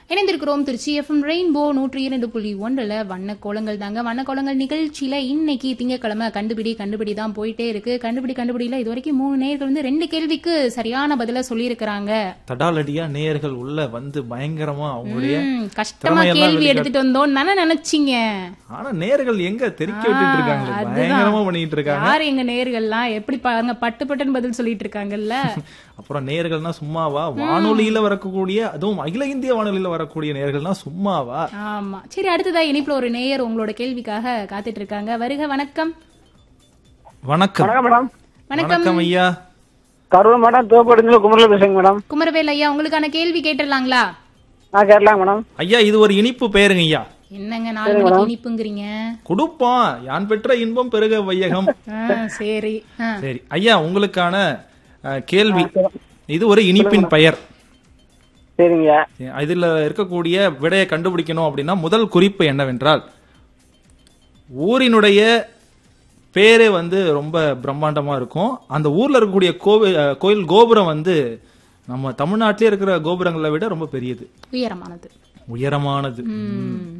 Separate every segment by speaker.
Speaker 1: இணைந்திருக்கிறோம் Trichy FM rainbow நூற்றி இரண்டு புள்ளி ஒன்றுல வண்ண கோலங்கள் தாங்க வண்ண கோலங்கள் நிகழ்ச்சியில இன்னைக்கு திங்கக்கிழமை கண்டுபிடி கண்டுபிடி தான் போயிட்டே இருக்கு கண்டுபிடி கண்டுபிடியில இது வரைக்கும் மூணு நேர்கள் வந்து ரெண்டு கேள்விக்கு சரியான பதில சொல்லியிருக்கிறாங்க
Speaker 2: தடாலடியா நேயர்கள் உள்ள வந்து பயங்கரமா அவங்களுடைய
Speaker 1: ம், கஷ்டமா
Speaker 2: திறமையெல்லாம்
Speaker 1: கேள்வி
Speaker 2: வெளிக்காட்டு-
Speaker 1: எடுத்துட்டு வந்தோம் தானே நினைச்சீங்க
Speaker 2: ஆனா நேயர்கள் எங்க தெறிக்க விட்டுட்டு இருக்காங்களே
Speaker 1: அதுதான்.
Speaker 2: பயங்கரமா பண்ணிட்டு இருக்காங்க
Speaker 1: யார் எங்க நேர்கள்லாம் எப்படி பாருங்க பட்டு பட்டுன்னு பதில் சொல்லிட்டு இருக்காங்கல்ல
Speaker 2: அப்புறம் நேயர்கள்னா சும்மாவா வானொலியில வரக்கூடிய அதுவும் அகில இந்திய வானொலியில வரக்கூடிய நேயர்கள்னா சும்மாவா
Speaker 1: ஆமா சரி அடுத்ததா இனிப்புல ஒரு நேயர் உங்களோட கேள்விக்காக காத்துட்டு இருக்காங்க வருக வணக்கம்
Speaker 2: வணக்கம்
Speaker 3: வணக்கம் மேடம்
Speaker 1: வணக்கம்
Speaker 2: வணக்கம் ஐயா
Speaker 3: கரூர் மேடம் தோப்படிஞ்சு குமரில் பேசுங்க மேடம்
Speaker 1: குமரவேல் ஐயா உங்களுக்கான கேள்வி கேட்டுடலாங்களா
Speaker 3: நான் கேட்கலாம் மேடம்
Speaker 2: ஐயா இது ஒரு இனிப்பு பெயருங்க ஐயா
Speaker 1: என்னங்க நாலு மணிக்கு இனிப்புங்கிறீங்க
Speaker 2: கொடுப்பான் யான் பெற்ற இன்பம் பெருக வையகம்
Speaker 1: ஆ, சரி ஆ.
Speaker 2: சரி ஐயா உங்களுக்கான அஹ், கேள்வி இது ஒரு இனிப்பின் பெயர்
Speaker 3: சரிங்க
Speaker 2: இதுல இருக்கக்கூடிய விடையை கண்டுபிடிக்கணும் அப்படின்னா முதல் குறிப்பு என்னவென்றால் ஊரினுடைய பேரே வந்து ரொம்ப பிரம்மாண்டமா இருக்கும் அந்த ஊர்ல இருக்கக்கூடிய கோவில் அஹ், கோயில் கோபுரம் வந்து நம்ம தமிழ்நாட்டிலே இருக்கிற கோபுரங்களை விட ரொம்ப பெரியது
Speaker 1: உயரமானது
Speaker 2: உயரமானது
Speaker 1: ம்.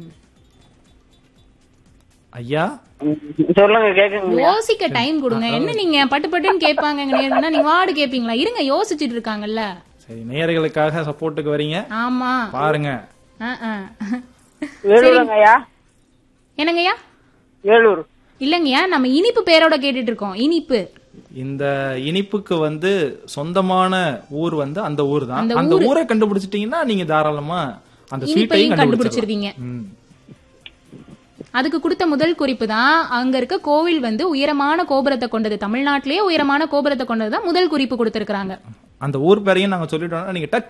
Speaker 3: ம்,
Speaker 2: ஐயா
Speaker 3: சொல்லுங்க கேக்குங்க
Speaker 1: யோசிக்க டைம் கொடுங்க என்ன நீங்க பட்டு பட்டுன்னு கேட்பாங்க நேர்னா நீங்க வாடு கேப்பீங்களா இருங்க யோசிச்சுட்டு இருக்காங்கல்ல
Speaker 2: சரி நேயர்களுக்காக சப்போர்ட்டுக்கு வரீங்க
Speaker 1: ஆமா
Speaker 2: பாருங்க
Speaker 1: ஆ, ஆ.
Speaker 3: வேலூருங்க ஐயா
Speaker 1: என்னங்கய்யா
Speaker 3: வேலூர்
Speaker 1: இல்லங்கய்யா நம்ம இனிப்பு பேரோட கேட்டுட்டு இருக்கோம் இனிப்பு
Speaker 2: இந்த இனிப்புக்கு வந்து சொந்தமான ஊர் வந்து அந்த ஊர் தான்
Speaker 1: அந்த
Speaker 2: அந்த ஊரை கண்டுபிடிச்சிட்டீங்கன்னா நீங்க தாராளமா அந்த ஸ்வீட்டையும்
Speaker 1: இனிப்பையும்
Speaker 2: கண்டுபிடிச்சிருவீங்க
Speaker 1: கண்டுபிடிச்சிருவீங்க அதுக்கு கொடுத்த முதல் குறிப்பு தான் அங்க இருக்க கோவில் வந்து உயரமான கோபுரத்தை கொண்டது தமிழ்நாட்டிலேயே உயரமான கோபுரத்தை கொண்டது தான் முதல் குறிப்பு கொடுத்திருக்காங்க
Speaker 2: அந்த ஊர் பேரையும் நாங்க சொல்லிட்டோம்னா நீங்க டக்